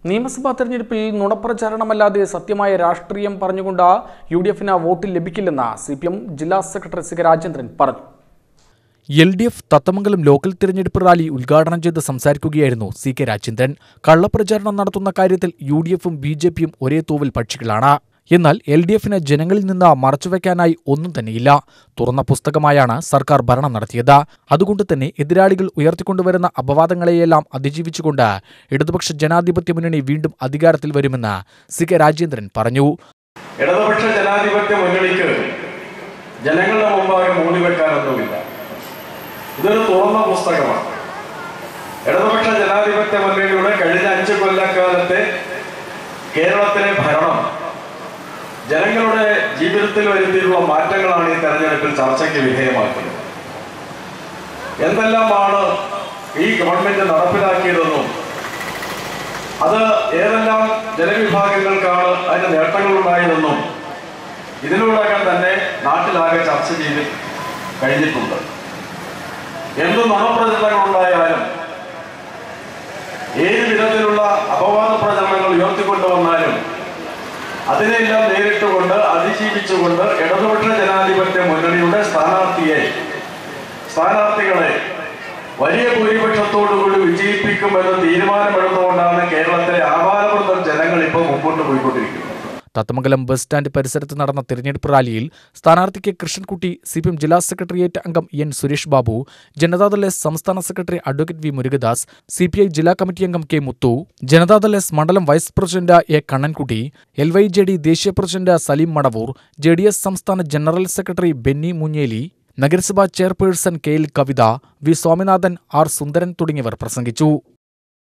നിയമസഭാ തെരഞ്ഞെടുപ്പിൽ നുണപ്രചാരണമല്ലാതെ സത്യമായ രാഷ്ട്രീയം പറഞ്ഞുകൊണ്ട് യു ഡി എഫിന് വോട്ട് ലഭിക്കില്ലെന്ന് സി പി എം ജില്ലാ സെക്രട്ടറി സി കെ രാജേന്ദ്രൻ പറഞ്ഞു L D F Thathamangalam local തിരഞ്ഞെടുപ്പ് റാലി ഉദ്ഘാടനം ചെയ്ത് സംസാരിക്കുകയായിരുന്നു സി കെ രാജേന്ദ്രൻ കള്ളപ്രചാരണം നടത്തുന്ന കാര്യത്തിൽ യു ഡി എഫും ബി ജെ പിയും ഒരേ തൂവൽ പക്ഷികളാണ് എന്നാൽ എൽ ഡി എഫിന് ജനങ്ങളിൽ നിന്ന് മറച്ചുവെക്കാനായി ഒന്നും തന്നെയില്ല തുറന്ന പുസ്തകമായാണ് സർക്കാർ ഭരണം നടത്തിയത് അതുകൊണ്ട് തന്നെ എതിരാളികൾ ഉയർത്തിക്കൊണ്ടുവരുന്ന അപവാദങ്ങളെയെല്ലാം അതിജീവിച്ചുകൊണ്ട് ഇടതുപക്ഷ ജനാധിപത്യ മുന്നണി വീണ്ടും അധികാരത്തിൽ വരുമെന്ന് സി കെ രാജേന്ദ്രൻ പറഞ്ഞു ഇടതുപക്ഷ ജനാധിപത്യ മുന്നണിക്ക് ജനങ്ങളുടെ മുമ്പാകെ മൂടിവെക്കാനൊന്നുമില്ല ഇതൊരു തുറന്ന പുസ്തകമാണ് ഇടതുപക്ഷ ജനാധിപത്യ മുന്നണിയുടെ കഴിഞ്ഞ അഞ്ചു കൊല്ലക്കാലത്തെ കേരളത്തിലെ ഭരണം ജനങ്ങളുടെ ജീവിതത്തിൽ വരുത്തിയിട്ടുള്ള മാറ്റങ്ങളാണ് ഈ തെരഞ്ഞെടുപ്പിൽ ചർച്ചയ്ക്ക് വിധേയമാക്കുന്നത് എന്തെല്ലാമാണ് ഈ ഗവൺമെന്റ് നടപ്പിലാക്കിയതെന്നും അത് ഏതെല്ലാം ജനവിഭാഗങ്ങൾക്കാണ് അതിന്റെ നേട്ടങ്ങളുണ്ടായതെന്നും ഇതിലൂടെയൊക്കെ തന്നെ നാട്ടിലാകെ ചർച്ച ചെയ്ത് കഴിഞ്ഞിട്ടുണ്ട് എന്ത് നുണപ്രചരണങ്ങളുണ്ടായാലും ഏത് വിധത്തിലുള്ള അപവാദ പ്രചരണങ്ങൾ ഉയർത്തിക്കൊണ്ടുവന്നാലും അതിനെല്ലാം നേരിട്ടുകൊണ്ട് അതിജീവിച്ചുകൊണ്ട് ഇടതുപക്ഷ ജനാധിപത്യ മുന്നണിയുടെ സ്ഥാനാർത്ഥിയെ സ്ഥാനാർത്ഥികളെ വലിയ ഭൂരിപക്ഷത്തോടുകൂടി വിജയിപ്പിക്കുമെന്ന് തീരുമാനമെടുത്തുകൊണ്ടാണ് കേരളത്തിലെ ആപാലവൃദ്ധം ജനങ്ങൾ ഇപ്പോൾ മുമ്പോട്ട് പോയിക്കൊണ്ടിരിക്കുന്നത് തത്തമംഗലം ബസ് സ്റ്റാൻഡ് പരിസരത്ത് നടന്ന തിരഞ്ഞെടുപ്പ് റാലിയിൽ സ്ഥാനാർത്ഥിക്ക് കൃഷ്ണൻകുട്ടി സി പി എം ജില്ലാ സെക്രട്ടേറിയറ്റ് അംഗം എൻ സുരേഷ് ബാബു ജനതാദൾ എസ് സംസ്ഥാന secretary advocate V Murugadas C P I ജില്ലാ കമ്മിറ്റി അംഗം കെ മുത്തു ജനതാദൾ എസ് മണ്ഡലം vice president A Kannankutty L Y J D ദേശീയ president Saleem Madavoor J D S സംസ്ഥാന ജനറൽ സെക്രട്ടറി ബെന്നി മുഞ്ഞേലി നഗരസഭാ chairperson K L Kavitha V Swaminathan R Sundaran തുടങ്ങിയവർ പ്രസംഗിച്ചു